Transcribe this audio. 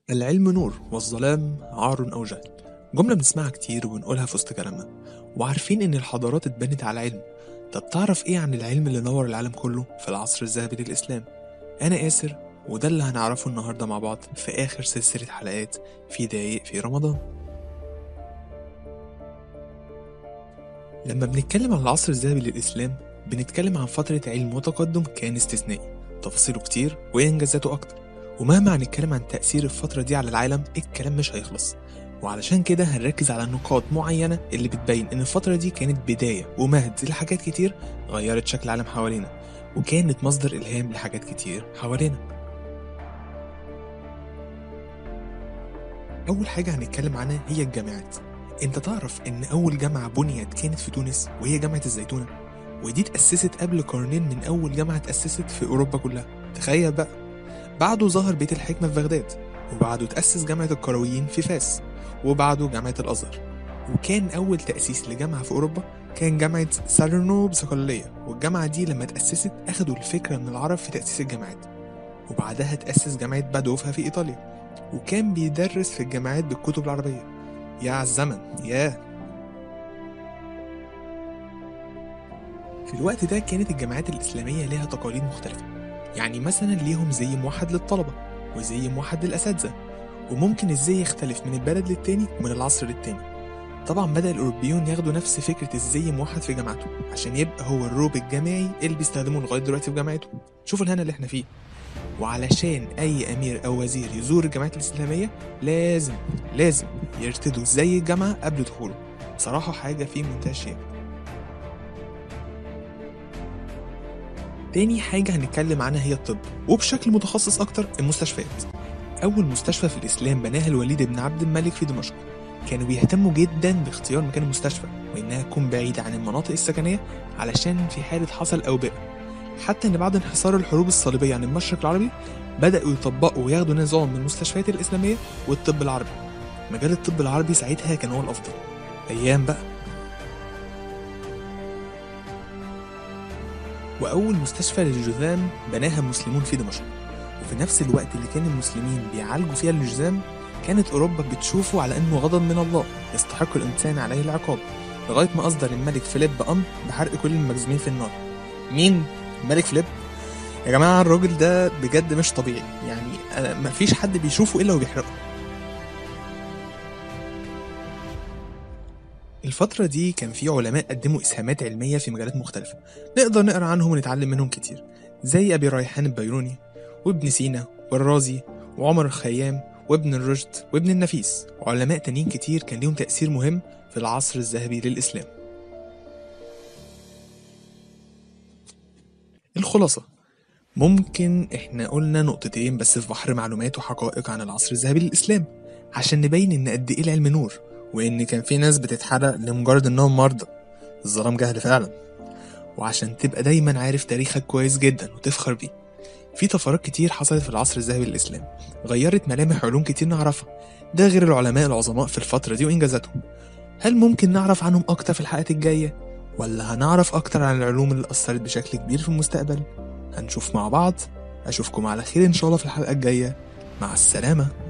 العلم نور والظلام عار أو جهل جملة بنسمعها كتير وبنقولها في وسط كلامنا وعارفين إن الحضارات اتبنت على علم طب تعرف إيه عن العلم اللي نور العالم كله في العصر الذهبي للإسلام؟ أنا آسر وده اللي هنعرفه النهاردة مع بعض في آخر سلسلة حلقات في دقايق في رمضان لما بنتكلم عن العصر الذهبي للإسلام بنتكلم عن فترة علم وتقدم كان استثنائي تفاصيله كتير وإنجازاته أكتر ومهما هنتكلم عن تأثير الفترة دي على العالم الكلام مش هيخلص وعلشان كده هنركز على نقاط معينة اللي بتبين إن الفترة دي كانت بداية ومهد لحاجات كتير غيرت شكل العالم حوالينا وكانت مصدر إلهام لحاجات كتير حوالينا أول حاجة هنتكلم عنها هي الجامعات أنت تعرف إن أول جامعة بنيت كانت في تونس وهي جامعة الزيتونة ودي اتأسست قبل قرنين من أول جامعة اتأسست في أوروبا كلها تخيل بقى بعده ظهر بيت الحكمة في بغداد وبعده تأسس جامعة القرويين في فاس وبعده جامعة الأزهر وكان أول تأسيس لجامعة في أوروبا كان جامعة سالرنو بصقلية والجامعة دي لما تأسست أخدوا الفكرة من العرب في تأسيس الجامعات وبعدها تأسس جامعة بادوفا في إيطاليا وكان بيدرس في الجامعات بالكتب العربية يا عالزمن ياه في الوقت ده كانت الجامعات الإسلامية ليها تقاليد مختلفة يعني مثلا ليهم زي موحد للطلبة وزي موحد للأساتذة وممكن الزي يختلف من البلد للتاني ومن العصر للتاني طبعا بدأ الأوروبيون ياخدوا نفس فكرة الزي موحد في جامعته عشان يبقى هو الروب الجامعي اللي بيستخدموه لغاية دلوقتي في جامعته شوفوا الهنا اللي احنا فيه وعلشان أي أمير أو وزير يزور الجامعات الإسلامية لازم لازم يرتدوا زي الجامعة قبل دخوله بصراحة حاجة في منتهى الشياكة تاني حاجة هنتكلم عنها هي الطب وبشكل متخصص أكتر المستشفيات أول مستشفى في الإسلام بناها الوليد بن عبد الملك في دمشق كانوا بيهتموا جدا باختيار مكان المستشفى وإنها تكون بعيدة عن المناطق السكنية علشان في حالة حصل أوبئة حتى إن بعد انحصار الحروب الصليبية عن المشرق العربي بدأوا يطبقوا وياخدوا نظام من المستشفيات الإسلامية والطب العربي مجال الطب العربي ساعتها كان هو الأفضل أيام بقى وأول مستشفى للجذام بناها المسلمون في دمشق وفي نفس الوقت اللي كان المسلمين بيعالجوا فيها الجذام كانت أوروبا بتشوفه على أنه غضب من الله يستحق الإنسان عليه العقاب لغاية ما أصدر الملك فيليب أمر بحرق كل المجزومين في النار مين؟ الملك فيليب؟ يا جماعة الراجل ده بجد مش طبيعي يعني أنا مفيش حد بيشوفه إلا وبيحرقه الفترة دي كان في علماء قدموا إسهامات علمية في مجالات مختلفة نقدر نقرأ عنهم ونتعلم منهم كتير زي أبي ريحان البيروني وابن سينا والرازي وعمر الخيام وابن الرشد وابن النفيس وعلماء تانيين كتير كان ليهم تأثير مهم في العصر الذهبي للإسلام الخلاصة ممكن احنا قلنا نقطتين بس في بحر معلومات وحقائق عن العصر الذهبي للإسلام عشان نبين إن قد إيه العلم نور وإن كان في ناس بتتحرق لمجرد إنهم مرضى الظلام جهل فعلا وعشان تبقى دايما عارف تاريخك كويس جدا وتفخر بيه في طفرات كتير حصلت في العصر الذهبي للإسلام غيرت ملامح علوم كتير نعرفها ده غير العلماء العظماء في الفترة دي وإنجازاتهم هل ممكن نعرف عنهم أكتر في الحلقات الجاية؟ ولا هنعرف أكتر عن العلوم اللي أثرت بشكل كبير في المستقبل؟ هنشوف مع بعض أشوفكم على خير إن شاء الله في الحلقة الجاية مع السلامة